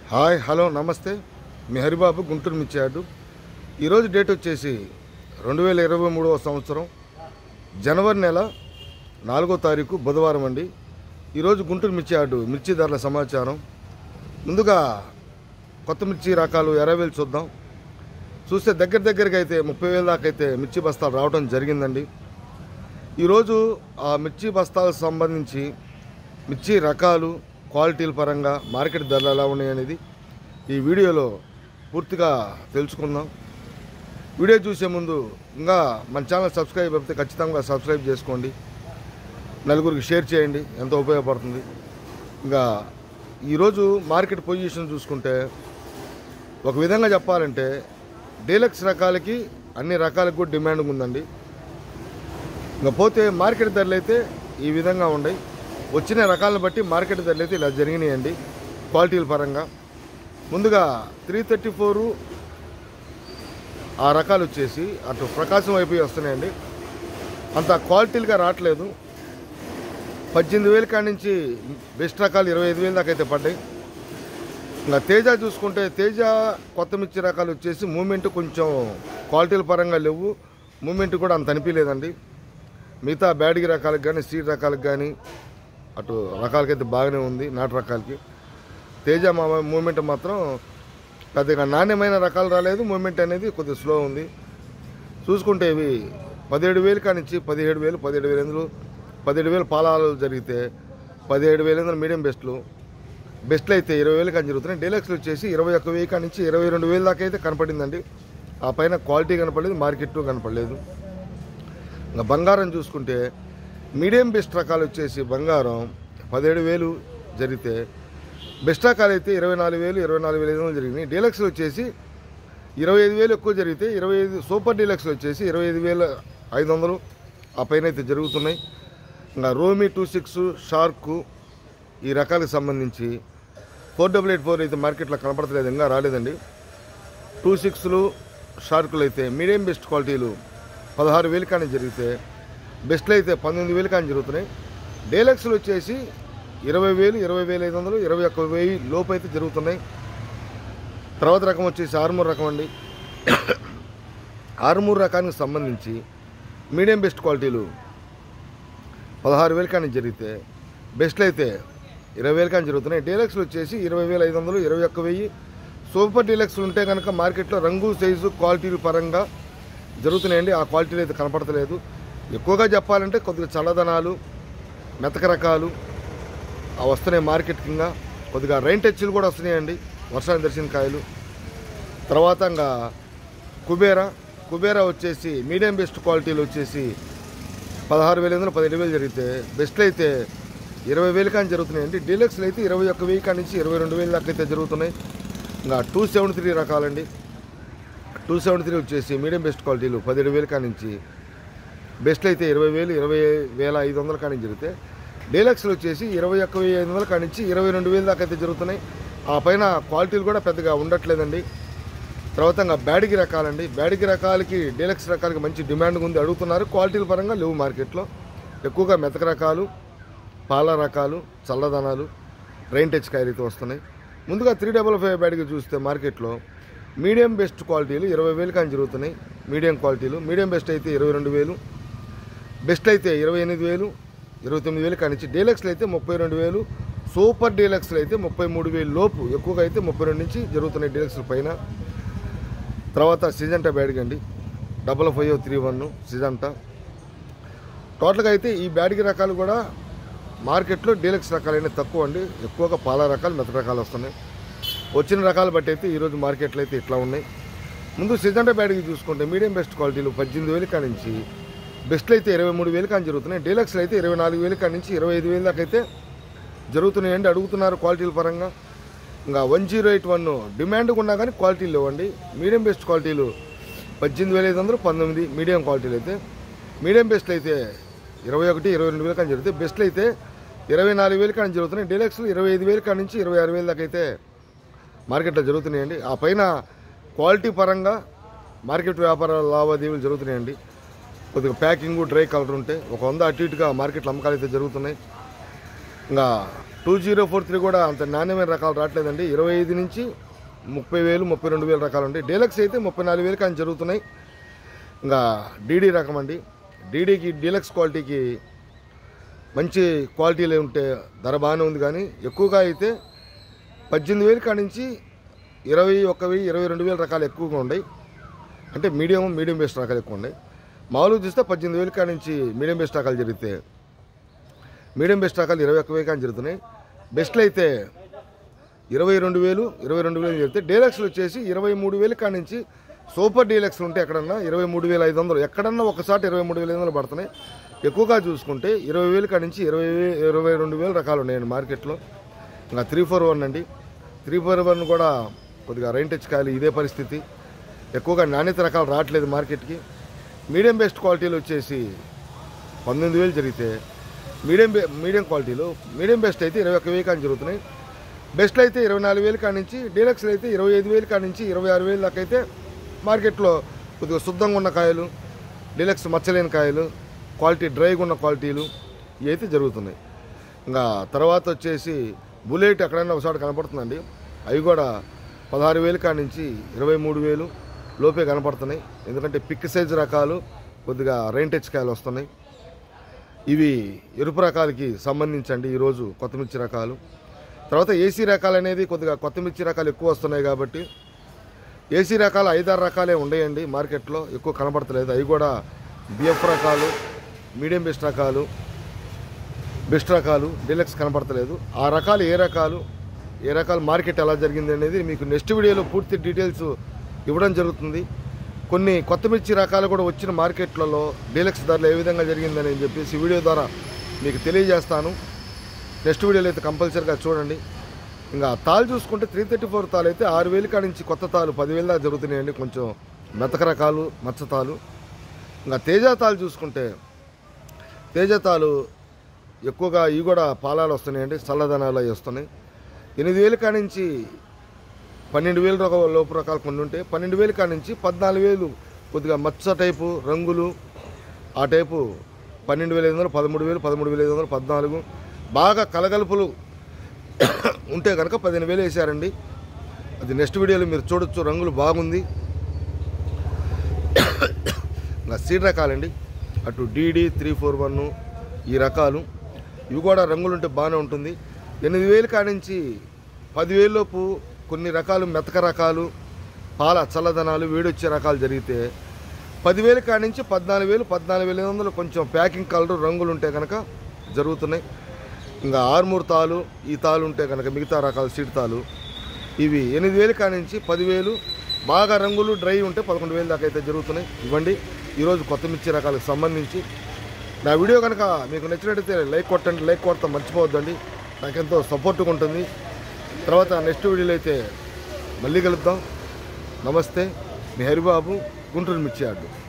hi hello నమస్తే మీ హరిబాబు గుంటూరు మిర్చి yard ఈరోజు డేట్ వచ్చేసి రెండు వేల ఇరవై మూడవ సంవత్సరం జనవరి నెల నాలుగో తారీఖు బుధవారం అండి ఈరోజు గుంటూరు మిర్చి యార్డు మిర్చి ధరల సమాచారం ముందుగా కొత్త మిర్చి రకాలు ఎరవేలు చూద్దాం చూస్తే దగ్గర దగ్గరికి అయితే ముప్పై వేల దాకా అయితే మిర్చి బస్తాలు రావడం జరిగిందండి ఈరోజు ఆ మిర్చి బస్తాలకు సంబంధించి మిర్చి రకాలు క్వాలిటీల పరంగా మార్కెట్ ధరలు ఎలా ఉన్నాయనేది ఈ వీడియోలో పూర్తిగా తెలుసుకుందాం వీడియో చూసే ముందు ఇంకా మన ఛానల్ సబ్స్క్రైబ్ అయితే ఖచ్చితంగా సబ్స్క్రైబ్ చేసుకోండి నలుగురికి షేర్ చేయండి ఎంతో ఉపయోగపడుతుంది ఇంకా ఈరోజు మార్కెట్ పొజిషన్ చూసుకుంటే ఒక విధంగా చెప్పాలంటే డీలక్స్ రకాలకి అన్ని రకాలకు కూడా డిమాండ్ ఉందండి ఇంకా పోతే మార్కెట్ ధరలు అయితే ఈ విధంగా ఉన్నాయి వచ్చిన రకాలను బట్టి మార్కెట్ ధరలు అయితే ఇలా జరిగినాయండి క్వాలిటీల పరంగా ముందుగా త్రీ థర్టీ ఫోరు ఆ రకాలు వచ్చేసి అటు ప్రకాశం వైపు వస్తున్నాయండి అంత క్వాలిటీలుగా రావట్లేదు పద్దెనిమిది వేల కాడి నుంచి బెస్ట్ రకాలు ఇరవై ఐదు వేలు దాకా అయితే పడ్డాయి ఇంకా తేజ చూసుకుంటే తేజ కొత్త మిర్చి రకాలు వచ్చేసి మూమెంట్ కొంచెం క్వాలిటీల పరంగా లేవు మూమెంట్ కూడా అంత అనిపించలేదండి మిగతా బ్యాడ్గి రకాలకు కానీ సీడ్ రకాలకు కానీ అటు రకాలకైతే బాగానే ఉంది నాటు రకాలకి తేజ మా మూమెంట్ మాత్రం పెద్దగా నాణ్యమైన రకాలు రాలేదు మూమెంట్ అనేది కొద్దిగా స్లో ఉంది చూసుకుంటే ఇవి పదిహేడు వేలు కానించి పదిహేడు వేలు పదిహేడు వేలు ఎందులు పదిహేడు వేలు పాలాలు జరిగితే పదిహేడు వేలు ఎందులు మీడియం బెస్ట్లు బెస్ట్లు అయితే ఇరవై వేలు కానీ జరుగుతున్నాయి డీలక్స్లు వచ్చేసి ఇరవై ఒక్క వెయ్యి కానించి ఇరవై రెండు వేలు దాకా అయితే కనపడిందండి ఆ పైన క్వాలిటీ కనపడలేదు మార్కెట్ కనపడలేదు ఇంకా బంగారం చూసుకుంటే మీడియం బెస్ట్ రకాలు వచ్చేసి బంగారం పదిహేడు వేలు జరిగితే బెస్ట్ రకాలు అయితే ఇరవై నాలుగు వేలు ఇరవై నాలుగు వేలు ఐదు వందలు జరిగినాయి డీలక్స్లు వచ్చేసి ఇరవై ఐదు వేలు ఎక్కువ జరిగితే ఇరవై ఐదు సూపర్ డీలక్స్లు వచ్చేసి ఇరవై ఐదు వేల ఐదు వందలు ఆ పైన అయితే జరుగుతున్నాయి ఇంకా రోమి టూ సిక్స్ షార్కు ఈ రకాలకు సంబంధించి ఫోర్ డబుల్ ఎయిట్ ఫోర్ అయితే మార్కెట్లో కనపడతలేదు ఇంకా రాలేదండి టూ సిక్స్లు షార్కులు అయితే మీడియం బెస్ట్ క్వాలిటీలు పదహారు వేలు కానీ జరిగితే బెస్ట్లు అయితే పంతొమ్మిది వేలు కానీ జరుగుతున్నాయి డీలక్స్లు వచ్చేసి ఇరవై వేలు ఇరవై వేల ఐదు వందలు ఇరవై ఒక్క వెయ్యి లోపు అయితే జరుగుతున్నాయి తర్వాత రకం వచ్చేసి ఆరుమూరు రకం అండి ఆరుమూరు రకానికి సంబంధించి మీడియం బెస్ట్ క్వాలిటీలు పదహారు వేలు కానీ జరిగితే బెస్ట్లు అయితే ఇరవై వేలు కానీ జరుగుతున్నాయి డీలక్స్లు వచ్చేసి ఇరవై వేల ఐదు వందలు ఇరవై ఒక్క వెయ్యి సూపర్ డీలక్స్లు ఉంటే కనుక మార్కెట్లో రంగు సైజు క్వాలిటీల పరంగా జరుగుతున్నాయండి ఆ క్వాలిటీలు అయితే కనపడతలేదు ఎక్కువగా చెప్పాలంటే కొద్దిగా చల్లదనాలు మెతక రకాలు అవి వస్తున్నాయి మార్కెట్ కింద కొద్దిగా రైన్ టచ్లు కూడా వస్తున్నాయండి వర్షాన్ని దర్శన కాయలు తర్వాత ఇంకా కుబేరా కుబేరా వచ్చేసి మీడియం బెస్ట్ క్వాలిటీలు వచ్చేసి పదహారు వేల వందలు పదిహేడు వేలు జరిగితే బెస్ట్లు అయితే ఇరవై వేలు కానీ జరుగుతున్నాయండి డీలక్స్లు అయితే ఇరవై ఒక్క వెయ్యి కాడి నుంచి ఇరవై రెండు వేలు దాకా అయితే జరుగుతున్నాయి ఇంకా టూ సెవెంటీ త్రీ రకాలండి టూ సెవెంటీ త్రీ వచ్చేసి మీడియం బెస్ట్ క్వాలిటీలు పదిహేడు వేలు కాడి నుంచి బెస్ట్లు అయితే ఇరవై వేలు ఇరవై వేల ఐదు వందల కాడి నుంచి జరిగితే డీలక్స్లు వచ్చేసి ఇరవై ఒక్క వెయ్యి ఐదు వందల కాడి నుంచి ఇరవై రెండు వేలు దాకా అయితే జరుగుతున్నాయి ఆ పైన క్వాలిటీలు కూడా పెద్దగా ఉండట్లేదండి తర్వాత ఇంకా బ్యాడిగి రకాలండి బ్యాడిగి రకాలకి డీలక్స్ రకాలకి మంచి డిమాండ్ ఉంది అడుగుతున్నారు క్వాలిటీల పరంగా లేవు మార్కెట్లో ఎక్కువగా మెతక రకాలు పాల రకాలు చల్లదనాలు రైన్ టచ్ కాయలు అయితే వస్తున్నాయి ముందుగా త్రీ డబల్ ఫైవ్ బ్యాడిగి చూస్తే మార్కెట్లో మీడియం బెస్ట్ క్వాలిటీలు ఇరవై వేలు కానీ జరుగుతున్నాయి మీడియం క్వాలిటీలు మీడియం బెస్ట్ అయితే ఇరవై రెండు వేలు బెస్ట్ అయితే ఇరవై ఎనిమిది వేలు ఇరవై తొమ్మిది వేలు కానిచ్చి డీలక్స్లు అయితే ముప్పై రెండు వేలు సూపర్ డీలక్స్లు అయితే ముప్పై మూడు వేలు లోపు ఎక్కువగా అయితే ముప్పై రెండు నుంచి జరుగుతున్నాయి డీలక్స్ల పైన తర్వాత సిజంటా బ్యాడ్గా అండి double five three one Syngenta టోటల్గా అయితే ఈ బ్యాడ్గి రకాలు కూడా మార్కెట్లో డీలక్స్ రకాలైన తక్కువ అండి ఎక్కువగా పాల రకాలు మెత రకాలు వస్తున్నాయి వచ్చిన రకాలు బట్టి అయితే ఈరోజు మార్కెట్లో అయితే ఇట్లా ఉన్నాయి ముందు సిజంటా బ్యాడ్కి చూసుకుంటే మీడియం బెస్ట్ క్వాలిటీలు పద్దెనిమిది వేలు కాడి నుంచి బెస్ట్లు అయితే ఇరవై మూడు వేలు కానీ జరుగుతున్నాయి డీలక్స్లు అయితే ఇరవై నాలుగు వేలు కాడి నుంచి ఇరవై ఐదు వేలు దాకా అయితే జరుగుతున్నాయండి అడుగుతున్నారు క్వాలిటీల పరంగా ఇంకా one zero eight one demand ఉన్నా కానీ క్వాలిటీలు లేవండి మీడియం బెస్ట్ క్వాలిటీలు పద్దెనిమిది వేల ఐదు వందలు పంతొమ్మిది మీడియం క్వాలిటీలు అయితే మీడియం బెస్ట్లు అయితే ఇరవై ఒకటి ఇరవై రెండు వేలు కానీ జరుగుతాయి బెస్ట్లు అయితే ఇరవై నాలుగు వేలు కానీ జరుగుతున్నాయి డీలక్స్లు ఇరవై ఐదు వేలు కాడి నుంచి ఇరవై ఆరు వేలు దాకా అయితే మార్కెట్లో జరుగుతున్నాయండి ఆ పైన క్వాలిటీ పరంగా మార్కెట్ వ్యాపార లావాదేవీలు జరుగుతున్నాయండి కొద్దిగా ప్యాకింగ్ డ్రై కలర్ ఉంటే ఒక వంద అటు ఇటుగా మార్కెట్లో అమ్మకాలు అయితే జరుగుతున్నాయి ఇంకా టూ జీరో ఫోర్ త్రీ కూడా అంత నాణ్యమైన రకాలు రావట్లేదండి ఇరవై ఐదు నుంచి ముప్పై వేలు ముప్పై రెండు వేల రకాలు ఉంటాయి డీలక్స్ అయితే ముప్పై నాలుగు వేలు కానీ జరుగుతున్నాయి ఇంకా డీడీ రకం అండి డీడీకి డీలక్స్ క్వాలిటీకి మంచి క్వాలిటీలు ఉంటే ధర బాగానే ఉంది కానీ ఎక్కువగా అయితే పద్దెనిమిది వేలు కాడి నుంచి ఇరవై ఒక్క వెయ్యి ఇరవై రెండు వేల రకాలు ఎక్కువగా ఉన్నాయి అంటే మీడియం మీడియం బెస్ట్ రకాలు ఎక్కువ ఉన్నాయి మామూలుగా చూస్తే పద్దెనిమిది వేలు కాడి నుంచి మీడియం బెస్ట్ రకాలు జరిగితే మీడియం బెస్ట్ రకాలు ఇరవై ఒక్క వేలు కానీ జరుగుతున్నాయి బెస్ట్లు అయితే ఇరవై రెండు వేలు ఇరవై రెండు వేలు చెప్తే డీలక్స్లు వచ్చేసి ఇరవై మూడు వేలు కాడి నుంచి సూపర్ డీలక్స్ ఉంటే ఎక్కడన్నా ఇరవై మూడు వేల ఐదు వందలు ఎక్కడన్నా ఒకసారి ఇరవై మూడు వేల ఐదు వందలు పడుతున్నాయి ఎక్కువగా చూసుకుంటే ఇరవై వేలు కాడి నుంచి ఇరవై వే- ఇరవై రెండు వేలు రకాలు ఉన్నాయండి మార్కెట్లో ఇంకా త్రీ ఫోర్ వన్ అండి త్రీ ఫోర్ వన్ కూడా కొద్దిగా రైన్ టచ్ కాయలు ఇదే పరిస్థితి ఎక్కువగా నాణ్యత రకాలు రావట్లేదు మార్కెట్కి మీడియం బెస్ట్ క్వాలిటీలు వచ్చేసి పంతొమ్మిది వేలు జరిగితే మీడియం బె- మీడియం క్వాలిటీలో మీడియం బెస్ట్ అయితే ఇరవై ఒక్క వేలు కానీ జరుగుతున్నాయి బెస్ట్లు అయితే ఇరవై నాలుగు వేలు కాడి నుంచి డీలక్స్లు అయితే ఇరవై ఐదు వేలు కాడి నుంచి ఇరవై ఆరు వేలు దాకా అయితే మార్కెట్లో కొద్దిగా శుద్ధంగా ఉన్న కాయలు డీలక్స్ మచ్చలేని కాయలు క్వాలిటీ డ్రైగా ఉన్న క్వాలిటీలు ఇవి అయితే జరుగుతున్నాయి ఇంకా తర్వాత వచ్చేసి బుల్లెట్ ఎక్కడైనా ఒకసారి కనపడుతుందండి అవి కూడా పదహారు వేలు కాడి నుంచి ఇరవై మూడు వేలు లోపే కనపడుతున్నాయి ఎందుకంటే పిక్ సైజ్ రకాలు కొద్దిగా రైన్ టచ్ కాయలు వస్తున్నాయి ఇవి ఎరుపు రకాలకి సంబంధించండి ఈరోజు కొత్త మిర్చి రకాలు తర్వాత ఏసీ రకాలు అనేది కొద్దిగా కొత్త మిర్చి రకాలు ఎక్కువ వస్తున్నాయి కాబట్టి ఏసీ రకాలు ఐదారు రకాలే ఉండేయండి మార్కెట్లో ఎక్కువ కనబడతలేదు అవి కూడా బిఎఫ్ రకాలు మీడియం బెస్ట్ రకాలు బెస్ట్ రకాలు డీలక్స్ కనపడతలేదు ఆ రకాలు ఏ రకాలు ఏ రకాలు మార్కెట్ ఎలా జరిగింది అనేది మీకు నెక్స్ట్ వీడియోలో పూర్తి డీటెయిల్స్ ఇవ్వడం జరుగుతుంది కొన్ని కొత్త మిర్చి రకాలు కూడా వచ్చిన మార్కెట్లలో డీలక్స్ ధరలు ఏ విధంగా జరిగిందని చెప్పేసి ఈ వీడియో ద్వారా మీకు తెలియజేస్తాను నెక్స్ట్ వీడియోలో అయితే కంపల్సరీగా చూడండి ఇంకా తాలు చూసుకుంటే త్రీ థర్టీ ఫోర్ తాలు అయితే ఆరు వేలు కాడి నుంచి కొత్త తాలు పదివేల దాకా జరుగుతున్నాయండి కొంచెం మెతక రకాలు మచ్చ తాలు ఇంకా తేజ తాలు చూసుకుంటే తేజ తాలు ఎక్కువగా ఇవి కూడా పాలాలు వస్తున్నాయండి చల్లదనాలు అవి వస్తున్నాయి ఎనిమిది వేలు కాడి నుంచి పన్నెండు వేలు రక లోపు రకాలు కొన్ని ఉంటాయి పన్నెండు వేలు కాడి నుంచి పద్నాలుగు వేలు కొద్దిగా మచ్చ టైపు రంగులు ఆ టైపు పన్నెండు వేల ఐదు వందలు పదమూడు వేలు పదమూడు వేల ఐదు వందలు పద్నాలుగు బాగా కలగలుపులు ఉంటే కనుక పదిహేను వేలు వేసారండి అది నెక్స్ట్ వీడియోలో మీరు చూడొచ్చు రంగులు బాగుంది ఇంకా సీడ్ రకాలండి అటు డీడీ త్రీ ఫోర్ వన్ ఈ రకాలు ఇవి కూడా రంగులు ఉంటే బాగానే ఉంటుంది ఎనిమిది వేలు కానించి పదివేలలోపు కొన్ని రకాలు మెతక రకాలు పాల చల్లదనాలు వేడొచ్చే రకాలు జరిగితే పదివేలు కానించి పద్నాలుగు వేలు పద్నాలుగు వేల ఐదు వందలు కొంచెం ప్యాకింగ్ కలర్ రంగులు ఉంటే కనుక జరుగుతున్నాయి ఇంకా ఆర్మూర్ తాలు ఈ తాలు ఉంటే కనుక మిగతా రకాల సీడ్ తాలు ఇవి ఎనిమిది వేలు కానించి పదివేలు బాగా రంగులు డ్రై ఉంటే పదకొండు వేలు దాకా అయితే జరుగుతున్నాయి ఇవ్వండి ఈరోజు కొత్త మిర్చి రకాలకు సంబంధించి నా వీడియో కనుక మీకు నచ్చినట్టయితే లైక్ కొట్టండి లైక్ కొడతాం మర్చిపోవద్దండి నాకెంతో సపోర్ట్గా ఉంటుంది తర్వాత నెక్స్ట్ వీడియోలో అయితే మళ్ళీ కలుద్దాం నమస్తే మీ హరిబాబు గుంటూరు మిర్చి ఆడు